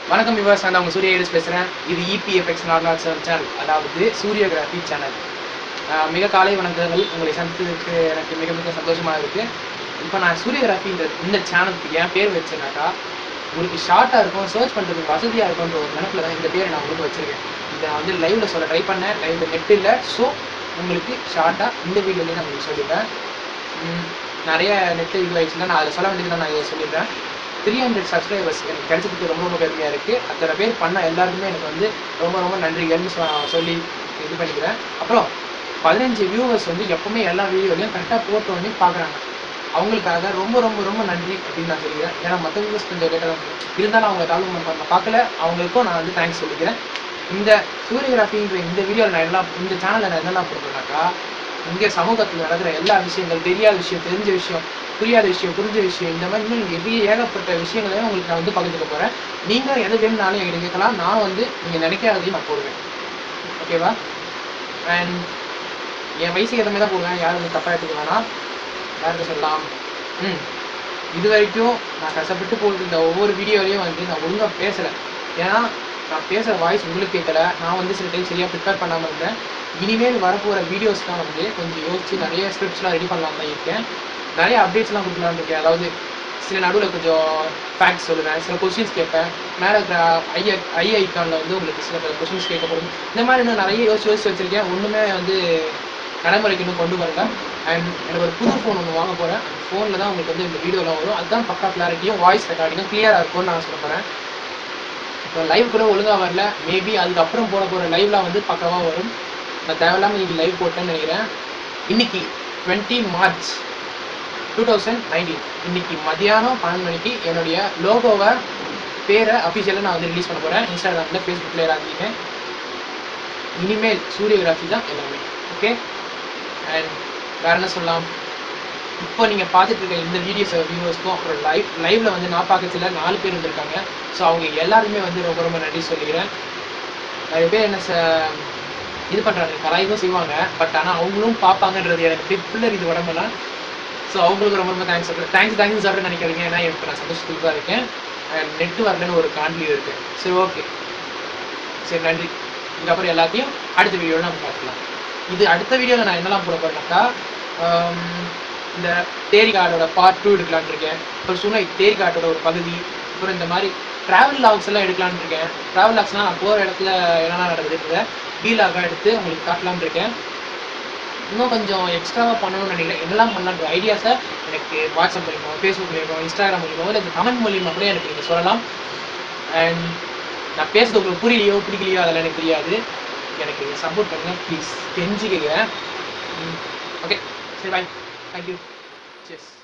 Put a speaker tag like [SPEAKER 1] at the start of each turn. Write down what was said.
[SPEAKER 1] வணக்கம் விவாஸ் நான் உங்கள் சூரிய ஏரிஸ் பேசுகிறேன் இது இபிஎஃப்எக்ஸ் நார்மல் சேனல் அதாவது சூரியகிராஃபி சேனல் மிக காலை வணக்கங்கள் உங்களை சந்தித்ததுக்கு எனக்கு மிக மிக சந்தோஷமாக இருக்குது இப்போ நான் சூரியகிராஃபி இந்த இந்த சேனலுக்கு ஏன் பேர் வச்சேனாக்கா உங்களுக்கு ஷார்ட்டாக இருக்கும் சர்ச் பண்ணுறதுக்கு வசதியாக இருக்கும்ன்ற ஒரு நினப்பில் தான் இந்த பேரை நான் உங்களுக்கு வச்சுருக்கேன் இதை நான் வந்து லைவில் சொல்ல ட்ரை பண்ணேன் லைவில் நெட் இல்லை ஸோ உங்களுக்கு ஷார்ட்டாக இந்த வீடியோலேயே நான் உங்களுக்கு சொல்லிடுறேன் உம், நிறைய நெட் இதுவாயிடுச்சுன்னா நான் அதை சொல்ல வேண்டியது நான் இதை சொல்லிடுறேன் த்ரீ ஹண்ட்ரட் சப்ஸ்கிரைபர்ஸ் எனக்கு கிடைச்சதுக்கு ரொம்ப ரொம்ப பெருமையாக இருக்குது அத்தனை பேர் பண்ண எல்லாருக்குமே எனக்கு வந்து ரொம்ப ரொம்ப நன்றிகள்னு சொ- சொல்லி இது பண்ணிக்கிறேன் அப்புறம் பதினஞ்சு வியூவர்ஸ் வந்து எப்பவுமே எல்லா வீடியோலையும் கரெக்டாக போட்ட உடனே பார்க்குறாங்க அவங்களுக்காக ரொம்ப ரொம்ப ரொம்ப நன்றி அப்படின்னு நான் சொல்லிக்கிறேன் ஏன்னா மற்ற வியூவர்ஸ் கொஞ்சம் லேட்டாக தான் இருந்தாலும் அவங்க தாழ்வு பண்ண பார்க்கல அவங்களுக்கும் நான் வந்து தேங்க்ஸ் சொல்லிக்கிறேன் இந்த சூரியகிராஃபின்ற இந்த வீடியோவில் நான் எல்லாம் இந்த சேனலில் நான் என்னெல்லாம் போடுறேன்னாக்கா இங்கே சமூகத்தில் நடக்கிற எல்லா விஷயங்கள் தெரியாத விஷயம் தெரிஞ்ச விஷயம் புரியாத விஷயம் புரிஞ்ச விஷயம் இந்த மாதிரி இன்னும் நிறைய ஏகப்பட்ட விஷயங்களையும் உங்களுக்கு நான் வந்து பகிர்ந்துக்க போகிறேன் நீங்கள் எது வேணும்னாலும் என்கிட்ட கேட்கலாம் நான் வந்து நீங்கள் நினைக்காததையும் நான் போடுவேன் ஓகேவா அண்ட் என் வயசுக்கு ஏற்ற மாதிரி தான் போடுவேன் யாரும் வந்து தப்பாக எடுத்துக்க வேணாம் யாருக்கு சொல்லலாம் ம் இது வரைக்கும் நான் கஷ்டப்பட்டு போட்டு இந்த ஒவ்வொரு வீடியோலையும் வந்து நான் ஒழுங்காக பேசலை ஏன்னா நான் பேசுகிற வாய்ஸ் உங்களுக்கு கேட்கல நான் வந்து சில டைம் சரியாக ப்ரிப்பேர் பண்ணாமல் இருந்தேன் இனிமேல் வரப்போகிற வீடியோஸ்லாம் வந்து கொஞ்சம் யோசிச்சு நிறைய ஸ்கிரிப்ட்ஸ்லாம் ரெடி பண்ணலாம் தான் இருக்கேன் நிறைய அப்டேட்ஸ்லாம் கொடுக்கலாம்னு இருக்கேன் அதாவது சில நடுவில் கொஞ்சம் ஃபேக்ட்ஸ் சொல்லுவேன் சில கொஸ்டின்ஸ் கேட்பேன் மேலே இருக்கிற ஐ ஐ ஐக்கானில் வந்து உங்களுக்கு சில பல கொஸ்டின்ஸ் கேட்கப்படும் இந்த மாதிரி இன்னும் நிறைய யோசிச்சு யோசிச்சு வச்சிருக்கேன் ஒன்றுமே வந்து நடைமுறைக்கு இன்னும் கொண்டு வரல அண்ட் எனக்கு ஒரு புது ஃபோன் ஒன்று வாங்க போகிறேன் அந்த ஃபோனில் தான் உங்களுக்கு வந்து இந்த வீடியோலாம் வரும் அதுதான் பக்கா கிளாரிட்டியும் வாய்ஸ் ரெக்கார்டிங்கும் கிளியராக இருக்கும்னு நான் சொல்ல போகிறேன் இப்போ லைவ் கூட ஒழுங்காக வரல மேபி அதுக்கப்புறம் போட போகிற லைவ்லாம் வந்து பக்காவாக வரும் நான் தேவையில்லாமல் இன்னைக்கு லைவ் போட்டேன்னு நினைக்கிறேன் இன்னைக்கு twenty March two thousand nineteen இன்னைக்கு மதியானம் பன்னெண்டு மணிக்கு என்னுடைய லோகோவை பேரை அஃபிஷியலாக நான் வந்து ரிலீஸ் பண்ண போகிறேன் இன்ஸ்டாகிராமில் ஃபேஸ்புக்கில் எல்லாத்தையுமே இனிமேல் சூரியகிராஃபி தான் எல்லாமே ஓகே அண்ட் வேற என்ன சொல்லலாம் இப்போ நீங்கள் பார்த்துட்டு இருக்க இந்த வீடியோஸ் வியூவர்ஸ்க்கும் அப்புறம் லைவ் லைவ்ல வந்து நான் பார்க்கறதுல நாலு பேர் வந்திருக்காங்க ஸோ அவங்க எல்லாருமே வந்து ரொம்ப ரொம்ப நன்றி சொல்லிக்கிறேன் நிறைய பேர் என்ன ச இது பண்ணுறாங்க கலாய்க்கும் செய்வாங்க பட் ஆனால் அவங்களும் பார்ப்பாங்கன்றது எனக்கு அப்படியே பிள்ளர் இது உடம்பெல்லாம் ஸோ அவங்களுக்கு ரொம்ப ரொம்ப தேங்க்ஸ் சொல்கிறேன் தேங்க்ஸ் தேங்க்ஸ் சாப்பிட்டு நினைக்காதீங்க ஏன்னா இப்போ நான் சந்தோஷத்துக்கு தான் இருக்கேன் நெட்டு வரலன்னு ஒரு காண்ட்லியும் இருக்கு சரி ஓகே சரி நன்றி இதுக்கப்புறம் எல்லாத்தையும் அடுத்த வீடியோவில் நம்ம பார்த்துக்கலாம் இது அடுத்த வீடியோவில் நான் என்னெல்லாம் போட போகிறேன்னாக்கா இந்த தேரி கார்டோட பார்ட் டூ எடுக்கலான்னு இருக்கேன் அப்புறம் சொன்ன தேரி கார்டோட ஒரு பகுதி அப்புறம் இந்த மாதிரி ட்ராவல் லாக்ஸ் எல்லாம் எடுக்கலான்னு இருக்கேன் ட்ராவல் லாக்ஸ்னால் நான் போகிற இடத்துல என்னென்ன நடக்குதுன்றத வீலாக எடுத்து உங்களுக்கு காட்டலான்னு இருக்கேன் இன்னும் கொஞ்சம் எக்ஸ்ட்ராவாக பண்ணணும்னு நினைக்கிறேன் என்னெல்லாம் பண்ணலான்ற ஐடியாஸை எனக்கு வாட்ஸ்அப் மூலியமா ஃபேஸ்புக் மூலியமா இன்ஸ்டாகிராம் மூலியமா இல்லை இந்த கமெண்ட் மூலியமா கூட எனக்கு நீங்கள் சொல்லலாம் அண்ட் நான் பேசுறது உங்களுக்கு புரியலையோ பிடிக்கலையோ அதெல்லாம் எனக்கு தெரியாது எனக்கு சப்போர்ட் பண்ணுங்க ப்ளீஸ் கெஞ்சிக்கிறேன் ஓகே சரி பாய் தேங்க்யூ செஸ்